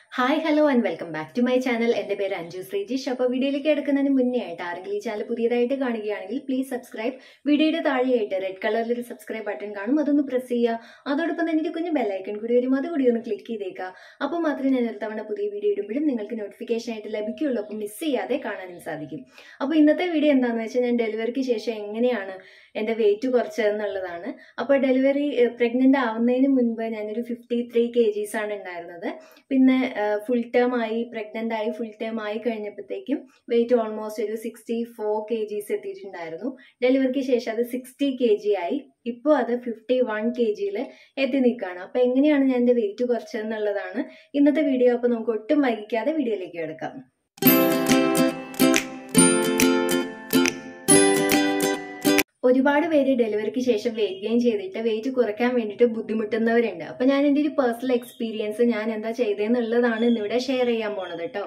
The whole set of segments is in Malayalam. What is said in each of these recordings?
hi hello and welcome back to my channel എന്റെ പേര് അഞ്ജു ശ്രീജിഷ് അപ്പോൾ വീഡിയോയിലേക്ക് എടുക്കുന്നതിന് മുന്നേ ആയിട്ട് ആരെങ്കിലും ഈ ചാനൽ പുതിയതായിട്ട് കാണുകയാണെങ്കിൽ പ്ലീസ് സബ്സ്ക്രൈബ് വീഡിയോയുടെ താഴെയായിട്ട് റെഡ് കളറിൽ ഒരു സബ്സ്ക്രൈബ് ബട്ടൺ കാണും അതൊന്ന് പ്രസ് ചെയ്യുക അതോടൊപ്പം തന്നെ ഒരു കുഞ്ഞ് ബെല്ലൈക്കൺ കൂടി വരും അതുകൂടി ഒന്ന് ക്ലിക്ക് ചെയ്തേക്കുക അപ്പോൾ മാത്രമേ ഞാൻ ഒരു തവണ പുതിയ വീഡിയോ ഇടുമ്പോഴും നിങ്ങൾക്ക് നോട്ടിഫിക്കേഷൻ ആയിട്ട് ലഭിക്കുകയുള്ളൂ അപ്പോൾ മിസ് ചെയ്യാതെ കാണാനും സാധിക്കും അപ്പോൾ ഇന്നത്തെ വീഡിയോ എന്താണെന്ന് വെച്ചാൽ ഞാൻ ഡെലിവറിക്ക് ശേഷം എങ്ങനെയാണ് എൻ്റെ വെയിറ്റ് കുറച്ചതെന്നുള്ളതാണ് അപ്പോൾ ഡെലിവറി പ്രഗ്നൻ്റ് ആവുന്നതിന് മുൻപ് ഞാനൊരു ഫിഫ്റ്റി ത്രീ കെ ജീസ് ആണ് ഉണ്ടായിരുന്നത് പിന്നെ ഫുൾ ടേം ആയി പ്രഗ്നൻ്റ് ആയി ഫുൾ ടേം ആയി കഴിഞ്ഞപ്പോഴത്തേക്കും വെയിറ്റ് ഓൾമോസ്റ്റ് ഒരു സിക്സ്റ്റി ഫോർ കെ ജീസ് എത്തിയിട്ടുണ്ടായിരുന്നു ഡെലിവറിക്ക് ശേഷം അത് സിക്സ്റ്റി കെ ജി ആയി ഇപ്പോൾ അത് ഫിഫ്റ്റി വൺ കെ ജിയിൽ എത്തി നിൽക്കുകയാണ് അപ്പോൾ എങ്ങനെയാണ് ഞാൻ എൻ്റെ വെയിറ്റ് കുറച്ചതെന്നുള്ളതാണ് ഇന്നത്തെ വീഡിയോ അപ്പോൾ നമുക്ക് ഒട്ടും വൈകിക്കാതെ വീഡിയോയിലേക്ക് എടുക്കാം ഒരുപാട് പേര് ഡെലിവറിക്ക് ശേഷം വെയിറ്റ് ഗെയിൻ ചെയ്തിട്ട് വെയിറ്റ് കുറയ്ക്കാൻ വേണ്ടിയിട്ട് ബുദ്ധിമുട്ടുന്നവരുണ്ട് അപ്പൊ ഞാൻ എൻ്റെ ഒരു പേഴ്സണൽ എക്സ്പീരിയൻസ് ഞാൻ എന്താ ചെയ്തതെന്നുള്ളതാണ് ഇന്നിവിടെ ഷെയർ ചെയ്യാൻ പോണത് കേട്ടോ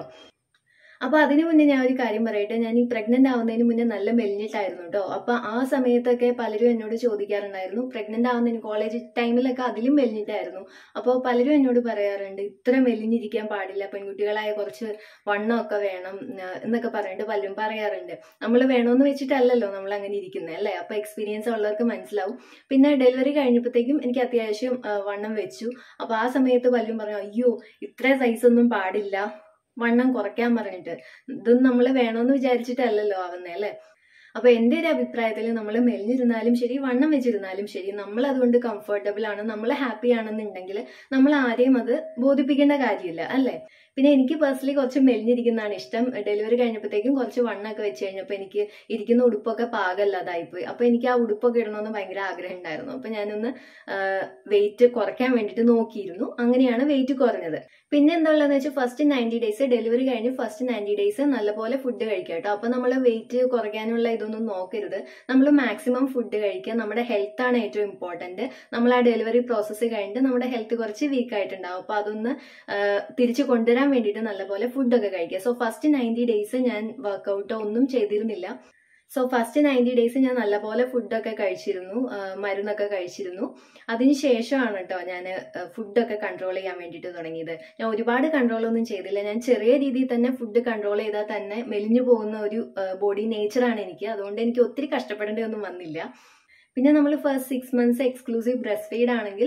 അപ്പൊ അതിനു മുന്നേ ഞാൻ ഒരു കാര്യം പറയട്ടെ ഞാൻ ഈ പ്രഗ്നന്റ് ആവുന്നതിന് മുന്നേ നല്ല മെലിഞ്ഞിട്ടായിരുന്നു കേട്ടോ അപ്പൊ ആ സമയത്തൊക്കെ പലരും എന്നോട് ചോദിക്കാറുണ്ടായിരുന്നു പ്രഗ്നന്റ് ആവുന്നതിന് കോളേജ് ടൈമിലൊക്കെ അതിലും മെലിഞ്ഞിട്ടായിരുന്നു അപ്പോൾ പലരും എന്നോട് പറയാറുണ്ട് ഇത്ര മെലിഞ്ഞിരിക്കാൻ പാടില്ല പെൺകുട്ടികളായ കുറച്ച് വണ്ണമൊക്കെ വേണം എന്നൊക്കെ പറഞ്ഞിട്ട് പലരും പറയാറുണ്ട് നമ്മൾ വേണമെന്ന് വെച്ചിട്ടല്ലല്ലോ നമ്മൾ അങ്ങനെ ഇരിക്കുന്നത് അല്ലേ അപ്പൊ എക്സ്പീരിയൻസ് ഉള്ളവർക്ക് മനസ്സിലാവും പിന്നെ ഡെലിവറി കഴിഞ്ഞപ്പോഴത്തേക്കും എനിക്ക് അത്യാവശ്യം വണ്ണം വെച്ചു അപ്പൊ ആ സമയത്ത് പലരും പറഞ്ഞു അയ്യോ ഇത്ര സൈസ് ഒന്നും പാടില്ല വണ്ണം കുറയ്ക്കാൻ പറഞ്ഞിട്ട് ഇതൊന്നും നമ്മൾ വേണമെന്ന് വിചാരിച്ചിട്ടല്ലല്ലോ ആവുന്നേ അല്ലേ അപ്പൊ എന്റെ ഒരു അഭിപ്രായത്തിൽ നമ്മൾ മെലിഞ്ഞിരുന്നാലും ശരി വണ്ണം വെച്ചിരുന്നാലും ശരി നമ്മൾ അതുകൊണ്ട് കംഫർട്ടബിൾ ആണ് നമ്മൾ ഹാപ്പി ആണെന്നുണ്ടെങ്കിൽ നമ്മൾ ആരെയും അത് ബോധിപ്പിക്കേണ്ട കാര്യമില്ല അല്ലേ പിന്നെ എനിക്ക് പേഴ്സണലി കുറച്ച് മെലിഞ്ഞിരിക്കുന്നതാണ് ഇഷ്ടം ഡെലിവറി കഴിഞ്ഞപ്പോഴത്തേക്കും കുറച്ച് വണ്ണൊക്കെ വെച്ച് കഴിഞ്ഞപ്പോൾ എനിക്ക് ഇരിക്കുന്ന ഉടുപ്പൊക്കെ പാകമല്ലാതായിപ്പോയി അപ്പോൾ എനിക്ക് ആ ഉടുപ്പൊക്കെ ഇടണമെന്ന് ഭയങ്കര ആഗ്രഹം ഉണ്ടായിരുന്നു അപ്പോൾ ഞാനൊന്ന് വെയിറ്റ് കുറയ്ക്കാൻ വേണ്ടിയിട്ട് നോക്കിയിരുന്നു അങ്ങനെയാണ് വെയിറ്റ് കുറഞ്ഞത് പിന്നെ എന്താ ഉള്ളതെന്ന് വെച്ചാൽ ഫസ്റ്റ് നയൻറ്റി ഡേയ്സ് ഡെലിവറി കഴിഞ്ഞ് ഫസ്റ്റ് നയൻറ്റി ഡേയ്സ് നല്ലപോലെ ഫുഡ് കഴിക്കുക കേട്ടോ അപ്പോൾ നമ്മൾ വെയിറ്റ് കുറയ്ക്കാനുള്ള ഇതൊന്നും നോക്കരുത് നമ്മൾ മാക്സിമം ഫുഡ് കഴിക്കുക നമ്മുടെ ഹെൽത്ത് ആണ് ഏറ്റവും ഇമ്പോർട്ടൻറ്റ് നമ്മൾ ആ ഡെലിവറി പ്രോസസ്സ് കഴിഞ്ഞിട്ട് നമ്മുടെ ഹെൽത്ത് കുറച്ച് വീക്ക് ആയിട്ടുണ്ടാവും അപ്പോൾ അതൊന്ന് തിരിച്ചു കൊണ്ടുവരാൻ വേണ്ടിയിട്ട് നല്ലപോലെ ഫുഡൊക്കെ കഴിക്കുക സോ ഫസ്റ്റ് നയൻറ്റി ഡേയ്സ് ഞാൻ വർക്കൗട്ടോ ഒന്നും ചെയ്തിരുന്നില്ല സോ ഫസ്റ്റ് നയൻറ്റി ഡേയ്സ് ഞാൻ നല്ലപോലെ ഫുഡൊക്കെ കഴിച്ചിരുന്നു മരുന്നൊക്കെ കഴിച്ചിരുന്നു അതിനുശേഷമാണ് കേട്ടോ ഞാൻ ഫുഡൊക്കെ കൺട്രോൾ ചെയ്യാൻ വേണ്ടിയിട്ട് തുടങ്ങിയത് ഞാൻ ഒരുപാട് കൺട്രോൾ ഒന്നും ചെയ്തില്ല ഞാൻ ചെറിയ രീതിയിൽ തന്നെ ഫുഡ് കൺട്രോൾ ചെയ്താൽ തന്നെ മെലിഞ്ഞു പോകുന്ന ഒരു ബോഡി നേച്ചറാണ് എനിക്ക് അതുകൊണ്ട് എനിക്ക് ഒത്തിരി കഷ്ടപ്പെടേണ്ടതൊന്നും വന്നില്ല പിന്നെ നമ്മൾ first six months exclusive breast feed ആണെങ്കിൽ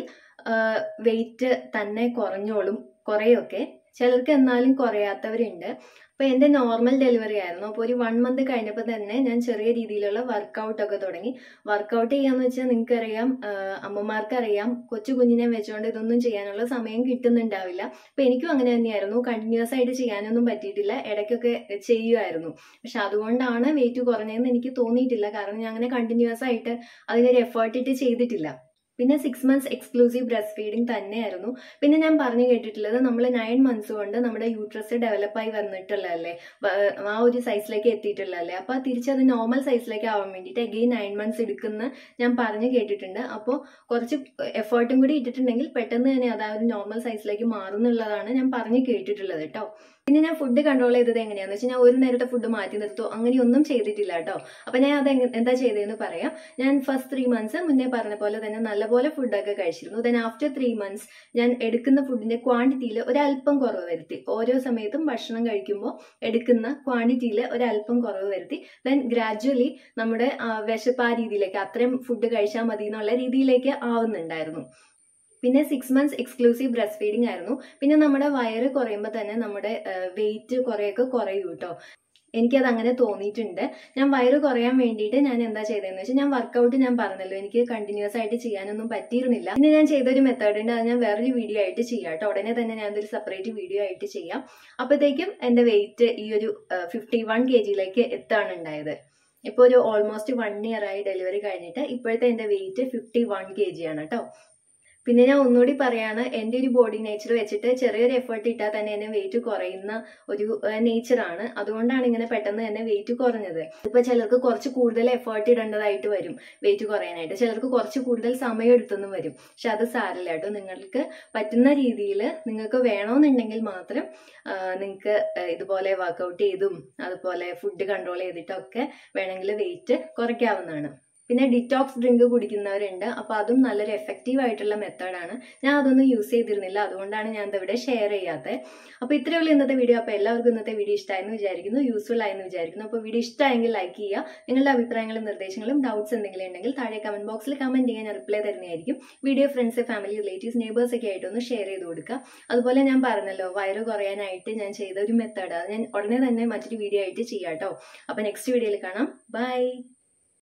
വെയിറ്റ് തന്നെ കുറഞ്ഞോളും കുറേയൊക്കെ ചിലർക്ക് എന്നാലും കുറയാത്തവരുണ്ട് അപ്പോൾ എൻ്റെ നോർമൽ ഡെലിവറി ആയിരുന്നു അപ്പോൾ ഒരു വൺ മന്ത് കഴിഞ്ഞപ്പോൾ തന്നെ ഞാൻ ചെറിയ രീതിയിലുള്ള വർക്കൗട്ട് ഒക്കെ തുടങ്ങി വർക്കൗട്ട് ചെയ്യാന്ന് വെച്ചാൽ നിങ്ങൾക്കറിയാം അമ്മമാർക്ക് അറിയാം കൊച്ചു കുഞ്ഞിനെ വെച്ചുകൊണ്ട് ഇതൊന്നും ചെയ്യാനുള്ള സമയം കിട്ടുന്നുണ്ടാവില്ല അപ്പോൾ എനിക്കും അങ്ങനെ തന്നെയായിരുന്നു കണ്ടിന്യൂസ് ആയിട്ട് ചെയ്യാനൊന്നും പറ്റിയിട്ടില്ല ഇടയ്ക്കൊക്കെ ചെയ്യുമായിരുന്നു പക്ഷെ അതുകൊണ്ടാണ് വെയിറ്റ് കുറഞ്ഞതെന്ന് എനിക്ക് തോന്നിയിട്ടില്ല കാരണം ഞാൻ അങ്ങനെ കണ്ടിന്യൂസ് ആയിട്ട് അതിനൊരു എഫേർട്ട് ഇട്ട് ചെയ്തിട്ടില്ല പിന്നെ six months exclusive breast feeding തന്നെയായിരുന്നു പിന്നെ ഞാൻ പറഞ്ഞു കേട്ടിട്ടുള്ളത് നമ്മൾ നയൻ മന്ത്സ് കൊണ്ട് നമ്മുടെ യൂട്രസ് ഡെവലപ്പായി വന്നിട്ടുള്ളതല്ലേ ആ ഒരു സൈസിലേക്ക് എത്തിയിട്ടുള്ളതല്ലേ അപ്പോൾ തിരിച്ചത് നോർമൽ സൈസിലേക്ക് ആവാൻ വേണ്ടിയിട്ട് അഗെയിൻ നയൻ മന്ത്സ് എടുക്കുന്ന ഞാൻ പറഞ്ഞു കേട്ടിട്ടുണ്ട് അപ്പോൾ കുറച്ച് എഫേർട്ടും കൂടി ഇട്ടിട്ടുണ്ടെങ്കിൽ പെട്ടെന്ന് തന്നെ അത് ആ ഒരു നോർമൽ സൈസിലേക്ക് മാറുന്നുള്ളതാണ് ഞാൻ പറഞ്ഞു കേട്ടിട്ടുള്ളത് കേട്ടോ പിന്നെ ഞാൻ ഫുഡ് കൺട്രോൾ ചെയ്തത് എങ്ങനെയാന്ന് വെച്ചാൽ ഞാൻ ഒരു നേരത്തെ ഫുഡ് മാറ്റി നിർത്തോ അങ്ങനെയൊന്നും ചെയ്തിട്ടില്ല കേട്ടോ അപ്പൊ ഞാൻ അത് എന്താ ചെയ്തതെന്ന് പറയാം ഞാൻ ഫസ്റ്റ് ത്രീ മന്ത്സ് മുന്നേ പറഞ്ഞ പോലെ തന്നെ നല്ലപോലെ ഫുഡൊക്കെ കഴിച്ചിരുന്നു ദെൻ ആഫ്റ്റർ ത്രീ മന്ത്സ് ഞാൻ എടുക്കുന്ന ഫുഡിന്റെ ക്വാണ്ടിറ്റിയിൽ ഒരല്പം കുറവ് വരുത്തി ഓരോ സമയത്തും ഭക്ഷണം കഴിക്കുമ്പോൾ എടുക്കുന്ന ക്വാണ്ടിറ്റിയിൽ ഒരല്പം കുറവ് വരുത്തി ദെൻ ഗ്രാജുവലി നമ്മുടെ വിശപ്പ് ആ രീതിയിലേക്ക് അത്രയും ഫുഡ് കഴിച്ചാൽ മതി എന്നുള്ള രീതിയിലേക്ക് ആവുന്നുണ്ടായിരുന്നു പിന്നെ six months exclusive breast feeding ആയിരുന്നു പിന്നെ നമ്മുടെ വയറ് കുറയുമ്പോൾ തന്നെ നമ്മുടെ വെയിറ്റ് കുറേയൊക്കെ കുറയും കേട്ടോ എനിക്കത് അങ്ങനെ തോന്നിയിട്ടുണ്ട് ഞാൻ വയറ് കുറയാൻ വേണ്ടിയിട്ട് ഞാൻ എന്താ ചെയ്തതെന്ന് വെച്ചാൽ ഞാൻ വർക്കൗട്ട് ഞാൻ പറഞ്ഞല്ലോ എനിക്ക് കണ്ടിന്യൂസ് ആയിട്ട് ചെയ്യാനൊന്നും പറ്റിയിരുന്നില്ല പിന്നെ ഞാൻ ചെയ്തൊരു മെത്തേഡ് ഉണ്ട് അത് ഞാൻ വേറൊരു വീഡിയോ ആയിട്ട് ചെയ്യാം കേട്ടോ ഉടനെ തന്നെ ഞാൻ അതൊരു സെപ്പറേറ്റ് വീഡിയോ ആയിട്ട് ചെയ്യാം അപ്പോഴത്തേക്കും എൻ്റെ വെയിറ്റ് ഈ ഒരു ഫിഫ്റ്റി വൺ കെ ജിയിലേക്ക് എത്താണ് ഉണ്ടായത് ഇപ്പോൾ ഒരു ഓൾമോസ്റ്റ് വൺ ഇയർ ആയി ഡെലിവറി കഴിഞ്ഞിട്ട് ഇപ്പോഴത്തെ എൻ്റെ weight fifty one K G ആണ് കേട്ടോ പിന്നെ ഞാൻ ഒന്നുകൂടി പറയാണ് എൻ്റെ ഒരു ബോഡി നേച്ചർ വെച്ചിട്ട് ചെറിയൊരു എഫേർട്ട് ഇട്ടാൽ തന്നെ എന്നെ വെയിറ്റ് കുറയുന്ന ഒരു നേച്ചറാണ് അതുകൊണ്ടാണ് ഇങ്ങനെ പെട്ടെന്ന് തന്നെ വെയിറ്റ് കുറഞ്ഞത് ഇപ്പൊ ചിലർക്ക് കുറച്ച് കൂടുതൽ എഫേർട്ട് ഇടേണ്ടതായിട്ട് വരും വെയിറ്റ് കുറയാനായിട്ട് ചിലർക്ക് കുറച്ച് കൂടുതൽ സമയം എടുത്തെന്നും വരും പക്ഷെ അത് സാരില്ല കേട്ടോ നിങ്ങൾക്ക് പറ്റുന്ന രീതിയിൽ നിങ്ങൾക്ക് വേണമെന്നുണ്ടെങ്കിൽ മാത്രം നിങ്ങൾക്ക് ഇതുപോലെ വർക്കൗട്ട് ചെയ്തും അതുപോലെ ഫുഡ് കൺട്രോൾ ചെയ്തിട്ടൊക്കെ വേണമെങ്കിൽ വെയിറ്റ് കുറയ്ക്കാവുന്നതാണ് പിന്നെ ഡിറ്റോക്സ് ഡ്രിങ്ക് കുടിക്കുന്നവരുണ്ട് അപ്പോൾ അതും നല്ലൊരു എഫക്റ്റീവ് ആയിട്ടുള്ള മെത്തേഡാണ് ഞാൻ അതൊന്നും യൂസ് ചെയ്തിരുന്നില്ല അതുകൊണ്ടാണ് ഞാൻ ഇവിടെ ഷെയർ ചെയ്യാത്തത് അപ്പോൾ ഇത്രയുള്ള ഇന്നത്തെ വീഡിയോ അപ്പോൾ എല്ലാവർക്കും ഇന്നത്തെ വീഡിയോ ഇഷ്ടമായെന്ന് വിചാരിക്കുന്നു യൂസ്ഫുൾ ആയെന്ന് വിചാരിക്കുന്നു അപ്പോൾ വീഡിയോ ഇഷ്ടമായെങ്കിൽ ലൈക്ക് ചെയ്യുക നിങ്ങളുടെ അഭിപ്രായങ്ങളും നിർദ്ദേശങ്ങളും ഡൗട്ട്സ് എന്തെങ്കിലും ഉണ്ടെങ്കിൽ താഴെ കമന്റ് ബോക്സിൽ കമന്റ് ചെയ്യാൻ ഞാൻ റിപ്ലൈ തരുന്നതായിരിക്കും video friends family relatives neighbours ഒക്കെ ആയിട്ട് ഒന്ന് ഷെയർ ചെയ്ത് കൊടുക്കുക അതുപോലെ ഞാൻ പറഞ്ഞല്ലോ വയറ് കുറയാനായിട്ട് ഞാൻ ചെയ്ത ഒരു മെത്തേഡ് അത് ഞാൻ ഉടനെ തന്നെ മറ്റൊരു വീഡിയോ ആയിട്ട് ചെയ്യാം കേട്ടോ അപ്പോൾ നെക്സ്റ്റ് വീഡിയോയിൽ കാണാം ബൈ